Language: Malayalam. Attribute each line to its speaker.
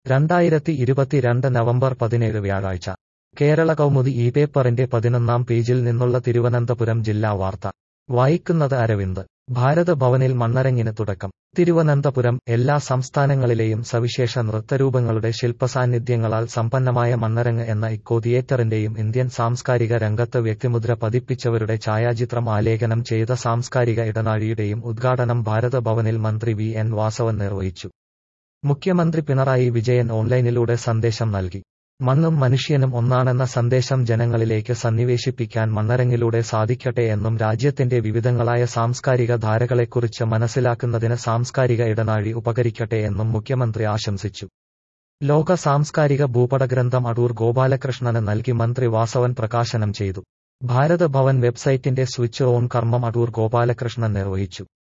Speaker 1: രണ്ടായിരത്തി ഇരുപത്തിരണ്ട് നവംബർ പതിനേഴ് വ്യാഴാഴ്ച കേരള കൗമുദി ഈ പേപ്പറിന്റെ പതിനൊന്നാം പേജിൽ നിന്നുള്ള തിരുവനന്തപുരം ജില്ലാ വാർത്ത വായിക്കുന്നത് അരവിന്ദ് ഭാരത് ഭവനിൽ മണ്ണരങ്ങിന് തുടക്കം തിരുവനന്തപുരം എല്ലാ സംസ്ഥാനങ്ങളിലെയും സവിശേഷ നൃത്തരൂപങ്ങളുടെ ശില്പസാന്നിധ്യങ്ങളാൽ സമ്പന്നമായ മണ്ണരങ്ങ് എന്ന ഇക്കോ തിയേറ്ററിന്റെയും ഇന്ത്യൻ സാംസ്കാരിക രംഗത്ത് വ്യക്തിമുദ്ര പതിപ്പിച്ചവരുടെ ഛായാചിത്രം ആലേഖനം ചെയ്ത സാംസ്കാരിക ഇടനാഴിയുടെയും ഉദ്ഘാടനം ഭാരത് ഭവനിൽ മന്ത്രി വി എൻ വാസവൻ നിർവഹിച്ചു മുഖ്യമന്ത്രി പിണറായി വിജയൻ ഓൺലൈനിലൂടെ സന്ദേശം നൽകി മണ്ണും മനുഷ്യനും ഒന്നാണെന്ന സന്ദേശം ജനങ്ങളിലേക്ക് സന്നിവേശിപ്പിക്കാൻ മണ്ണരങ്ങിലൂടെ സാധിക്കട്ടെ എന്നും രാജ്യത്തിന്റെ വിവിധങ്ങളായ സാംസ്കാരിക ധാരകളെക്കുറിച്ച് മനസ്സിലാക്കുന്നതിന് സാംസ്കാരിക ഇടനാഴി ഉപകരിക്കട്ടെ എന്നും മുഖ്യമന്ത്രി ആശംസിച്ചു ലോക സാംസ്കാരിക ഭൂപടഗ്രന്ഥം അടൂർ ഗോപാലകൃഷ്ണന് നൽകി മന്ത്രി വാസവൻ പ്രകാശനം ചെയ്തു ഭാരത് ഭവൻ വെബ്സൈറ്റിന്റെ സ്വിച്ച് ഓൺ കർമ്മം അടൂർ ഗോപാലകൃഷ്ണൻ നിർവഹിച്ചു